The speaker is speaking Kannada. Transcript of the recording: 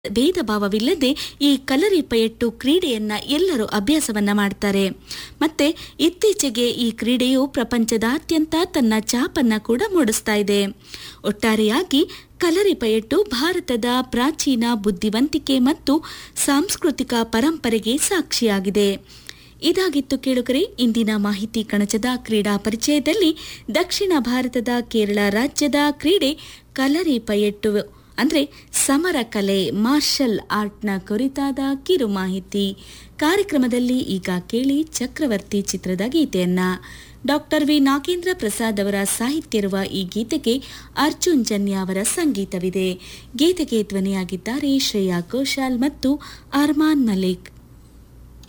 ಭೇದ ಭಾವವಿಲ್ಲದೆ ಈ ಕಲರಿ ಪಯಟ್ಟು ಕ್ರೀಡೆಯನ್ನ ಎಲ್ಲರೂ ಅಭ್ಯಾಸವನ್ನ ಮಾಡ್ತಾರೆ ಮತ್ತೆ ಇತ್ತೀಚೆಗೆ ಈ ಕ್ರೀಡೆಯು ಪ್ರಪಂಚದಾದ್ಯಂತ ತನ್ನ ಛಾಪನ್ನ ಕೂಡ ಮೂಡಿಸ್ತಾ ಇದೆ ಒಟ್ಟಾರೆಯಾಗಿ ಕಲರಿ ಪಯಟ್ಟು ಭಾರತದ ಪ್ರಾಚೀನ ಬುದ್ಧಿವಂತಿಕೆ ಮತ್ತು ಸಾಂಸ್ಕೃತಿಕ ಪರಂಪರೆಗೆ ಸಾಕ್ಷಿಯಾಗಿದೆ ಇದಾಗಿತ್ತು ಕೇಳುಗರೆ ಇಂದಿನ ಮಾಹಿತಿ ಕಣಜದ ಕ್ರೀಡಾ ಪರಿಚಯದಲ್ಲಿ ದಕ್ಷಿಣ ಭಾರತದ ಕೇರಳ ರಾಜ್ಯದ ಕ್ರೀಡೆ ಕಲರಿ ಪಯಟ್ಟು ಅಂದ್ರೆ ಸಮರ ಕಲೆ ಮಾರ್ಷಲ್ ಆರ್ಟ್ನ ಕುರಿತಾದ ಕಿರು ಮಾಹಿತಿ ಕಾರ್ಯಕ್ರಮದಲ್ಲಿ ಈಗ ಕೇಳಿ ಚಕ್ರವರ್ತಿ ಚಿತ್ರದ ಗೀತೆಯನ್ನ ಡಾಕ್ಟರ್ ವಿ ನಾಗೇಂದ್ರ ಪ್ರಸಾದ್ ಅವರ ಸಾಹಿತ್ಯ ಇರುವ ಈ ಗೀತೆಗೆ ಅರ್ಜುನ್ ಜನ್ಯ ಅವರ ಸಂಗೀತವಿದೆ ಗೀತೆಗೆ ಧ್ವನಿಯಾಗಿದ್ದಾರೆ ಶ್ರೇಯಾ ಘೋಷಾಲ್ ಮತ್ತು ಅರ್ಮಾನ್ ಮಲಿಕ್